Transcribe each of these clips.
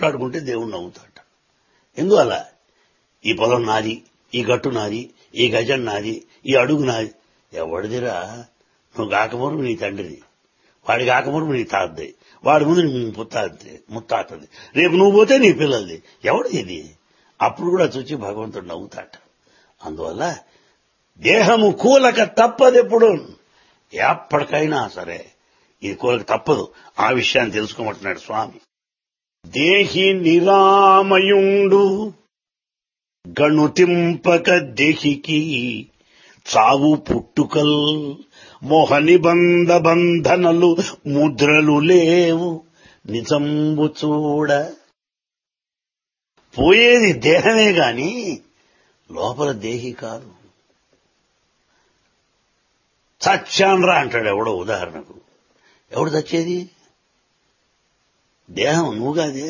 కొట్లాడుకుంటే దేవుడు నవ్వుతాట ఎందువల్ల ఈ పొలం నాది ఈ గట్టు నాది ఈ గజం నాది ఈ అడుగు నాది ఎవడిదిరా నువ్వు కాకమురు నీ తండ్రిది వాడి కాకమురు నీ తాతది వాడి ముందు నీ ముత్తాతది ముత్తాతది రేపు నువ్వు పోతే నీ పిల్లలది ఎవడిది ఇది అప్పుడు కూడా చూచి భగవంతుడు నవ్వుతాట అందువల్ల దేహము కూలక తప్పదెప్పుడు ఎప్పటికైనా సరే ఇది కూలక తప్పదు ఆ విషయాన్ని తెలుసుకోమంటున్నాడు స్వామి దేహి నిరామయుండు గణుతింపక దేహికి చావు పుట్టుకల్ మోహ నిబంధ బంధనలు ముద్రలు లేవు నిజంబు చూడ పోయేది దేహమే గాని లోపల దేహి కాదు చచ్చాన్రా అంటాడు ఎవడో ఉదాహరణకు ఎవడు చచ్చేది దేహం నువ్వు కాదే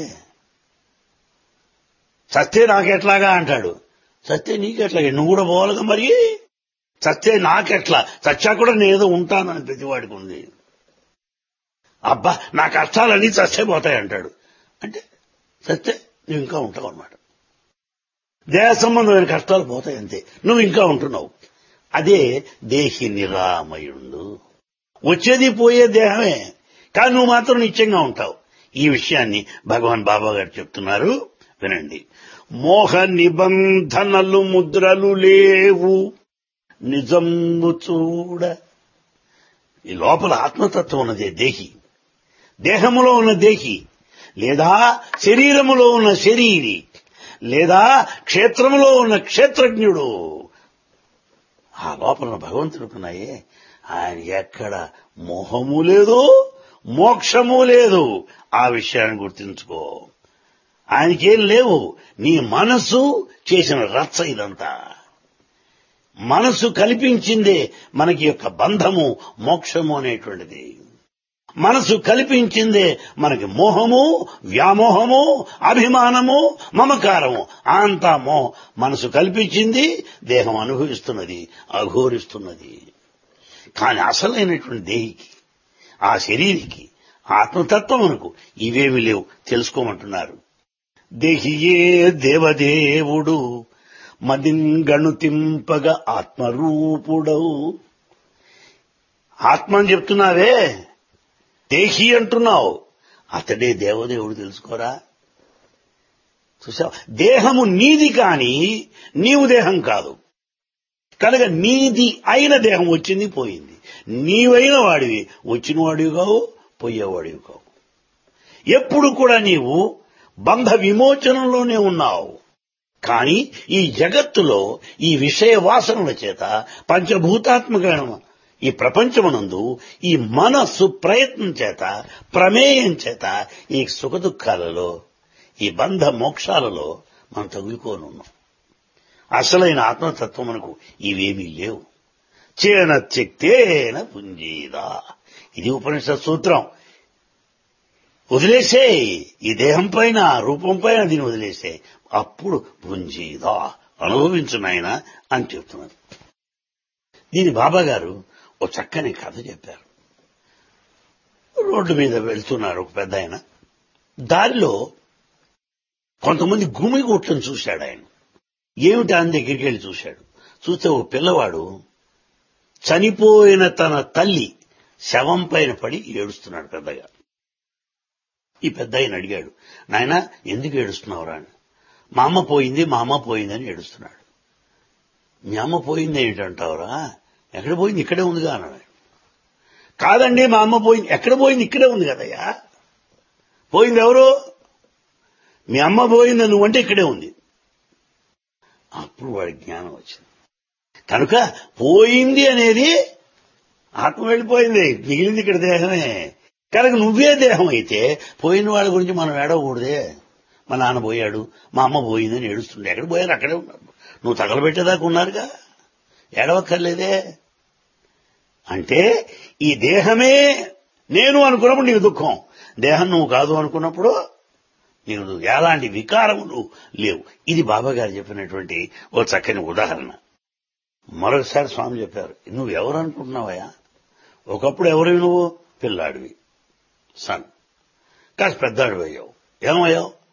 చస్తే నాకెట్లాగా అంటాడు చస్తే నీకెట్లాగా నువ్వు కూడా పోవాలిగా మరి చస్తే నాకెట్లా చచ్చా కూడా నేనేదో ఉంటానని ప్రతివాడికి ఉంది అబ్బా నా కష్టాలన్నీ చస్తే పోతాయి అంటాడు అంటే చస్తే నువ్వు ఇంకా ఉంటావు అన్నమాట దేహ సంబంధమైన కష్టాలు పోతాయి అంతే నువ్వు ఇంకా ఉంటున్నావు అదే దేహి నిరామయుండు వచ్చేది పోయే దేహమే కానీ నువ్వు మాత్రం నిత్యంగా ఉంటావు ఈ విషయాన్ని భగవాన్ బాబా గారు చెప్తున్నారు వినండి మోహ నిబంధనలు ముద్రలు లేవు నిజంబు చూడ ఈ లోపల ఆత్మతత్వం ఉన్నదే దేహి దేహములో ఉన్న దేహి లేదా శరీరములో ఉన్న శరీరి లేదా క్షేత్రములో ఉన్న క్షేత్రజ్ఞుడు ఆ లోపల భగవంతుడుకున్నాయే ఆయన ఎక్కడ మోహము లేదు మోక్షము లేదు ఆ విషయాన్ని గుర్తుంచుకో ఆయనకేం లేవు నీ మనసు చేసిన రచ్చ ఇదంతా మనసు కల్పించిందే మనకి యొక్క బంధము మోక్షము అనేటువంటిది మనసు కల్పించిందే మనకి మోహము వ్యామోహము అభిమానము మమకారము అంతా మో మనసు కల్పించింది దేహం అనుభవిస్తున్నది అఘోరిస్తున్నది కానీ అసలైనటువంటి దేహికి ఆ శరీరికి ఆత్మతత్వమునకు ఇవేమి లేవు తెలుసుకోమంటున్నారు దేహియే దేవదేవుడు మదింగణుతింపగ ఆత్మరూపుడవు ఆత్మ అని చెప్తున్నావే దేహి అంటున్నావు అతడే దేవదేవుడు తెలుసుకోరా చూసావు దేహము నీది కాని నీవు దేహం కాదు కనుక నీది అయిన దేహం వచ్చింది పోయింది నీవైన వాడివి వచ్చిన వాడివి కావు పోయేవాడివి కావు ఎప్పుడు కూడా నీవు బంధ విమోచనంలోనే ఉన్నావు కానీ ఈ జగత్తులో ఈ విషయ వాసనల చేత పంచభూతాత్మకమైన ఈ ప్రపంచమునందు ఈ మనస్సు ప్రయత్నం చేత ప్రమేయం చేత ఈ సుఖదుఖాలలో ఈ బంధ మోక్షాలలో మనం తగులుకోనున్నాం అసలైన ఆత్మతత్వం మనకు ఇవేమీ లేవు చేన చెక్తేన పుంజీదా ఇది ఉపనిషత్ సూత్రం వదిలేసే ఈ దేహం పైన రూపం పైన దీన్ని వదిలేసే అప్పుడు పుంజీదా అనుభవించు నాయన అని చెప్తున్నారు దీని బాబా గారు ఓ చక్కని కథ చెప్పారు రోడ్డు మీద వెళ్తున్నారు ఒక పెద్ద ఆయన దారిలో కొంతమంది గుమిగూట్లను చూశాడు ఆయన ఏమిటి ఆయన దగ్గరికి వెళ్ళి చూశాడు చూస్తే ఓ పిల్లవాడు చనిపోయిన తన తల్లి శవం పైన పడి ఏడుస్తున్నాడు పెద్దగా ఈ పెద్ద ఆయన అడిగాడు నాయన ఎందుకు ఏడుస్తున్నావురా అని మా అమ్మ పోయింది మా అమ్మ పోయిందని ఏడుస్తున్నాడు మీ అమ్మ పోయింది ఏంటంటావురా ఎక్కడ పోయింది ఇక్కడే ఉందిగా అన్నాడు ఆయన. కాదండి మా అమ్మ పోయింది ఎక్కడ పోయింది ఇక్కడే ఉంది కదయ్యా పోయింది ఎవరు మీ అమ్మ పోయింది నువ్వంటే ఇక్కడే ఉంది అప్పుడు వాడి జ్ఞానం వచ్చింది కనుక పోయింది అనేది ఆత్మ వెళ్ళిపోయింది మిగిలింది ఇక్కడ దేహమే కనుక నువ్వే దేహం అయితే పోయిన వాళ్ళ గురించి మనం ఏడవకూడదే మా నాన్న పోయాడు మా అమ్మ పోయిందని ఏడుస్తుండే ఎక్కడ పోయారు అక్కడే ఉన్నారు నువ్వు తగలబెట్టేదాకా ఉన్నారుగా ఏడవక్కర్లేదే అంటే ఈ దేహమే నేను అనుకున్నప్పుడు నీకు దుఃఖం దేహం నువ్వు కాదు అనుకున్నప్పుడు నీకు ఎలాంటి వికారములు లేవు ఇది బాబా గారు చెప్పినటువంటి ఓ చక్కని ఉదాహరణ మరొకసారి స్వామి చెప్పారు నువ్వు ఎవరు అనుకుంటున్నావయ్యా ఒకప్పుడు ఎవరివి నువ్వు పిల్లాడివి సన్ కాస్త పెద్దాడివి అయ్యావు ఏమయ్యావు